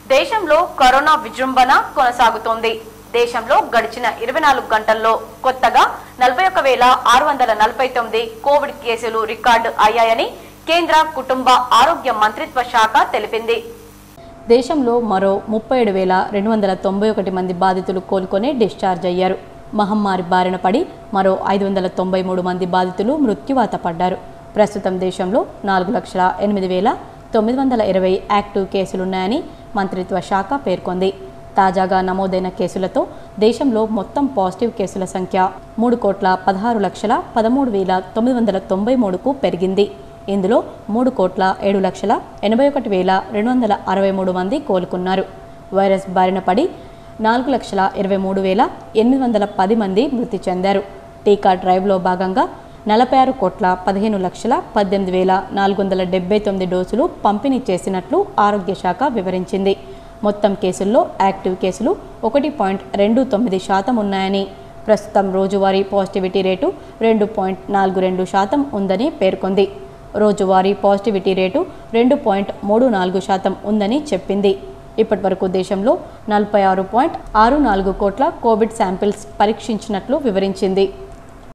దేశంలో కరోనా విజృంభణ కొనసాగుతోంది దేశంలో గడిచిన ఇరవై నాలుగు గంటల్లో కొత్తగా నలభై ఒక వేల ఆరు వందల నలభై తొమ్మిది కోవిడ్ కేసులు రికార్డు అయ్యాయని కేంద్ర కుటుంబ ఆరోగ్య మంత్రిత్వ శాఖ తెలిపింది దేశంలో మరో ముప్పై ఏడు వేల రెండు వందల తొంభై ఒకటి మంది బాధితులు కోలుకొని డిశ్చార్జ్ అయ్యారు మహమ్మారి బారిన పడి మరో ఐదు వందల తొంభై మూడు మంది బాధితులు మృత్యువాత పడ్డారు ప్రస్తుతం దేశంలో నాలుగు లక్షల ఎనిమిది వేల తొమ్మిది వందల ఇరవై యాక్టివ్ కేసులున్నాయని మంత్రిత్వ శాఖ పేర్కొంది తాజాగా నమోదైన కేసులతో దేశంలో మొత్తం పాజిటివ్ కేసుల సంఖ్య మూడు కోట్ల పదహారు లక్షల పదమూడు వేల తొమ్మిది వందల తొంభై మూడుకు పెరిగింది ఇందులో మూడు కోట్ల ఏడు లక్షల ఎనభై ఒకటి వేల రెండు వందల అరవై మూడు మంది కోలుకున్నారు వైరస్ బారిన పడి నాలుగు లక్షల ఇరవై మూడు వేల ఎనిమిది వందల పది మంది మృతి చెందారు టీకా డ్రైవ్లో భాగంగా నలభై ఆరు కోట్ల పదిహేను లక్షల పద్దెనిమిది వేల నాలుగు వందల డెబ్బై తొమ్మిది డోసులు పంపిణీ చేసినట్లు ఆరోగ్య శాఖ వివరించింది మొత్తం కేసుల్లో యాక్టివ్ కేసులు ఒకటి పాయింట్ రెండు తొమ్మిది శాతం ఉన్నాయని ప్రస్తుతం రోజువారీ పాజిటివిటీ రేటు రెండు పాయింట్ నాలుగు రెండు శాతం ఉందని పేర్కొంది రోజువారీ పాజిటివిటీ రేటు రెండు పాయింట్ మూడు నాలుగు శాతం ఉందని చెప్పింది ఇప్పటివరకు దేశంలో నలభై ఆరు పాయింట్ ఆరు నాలుగు కోట్ల కోవిడ్ శాంపిల్స్ పరీక్షించినట్లు వివరించింది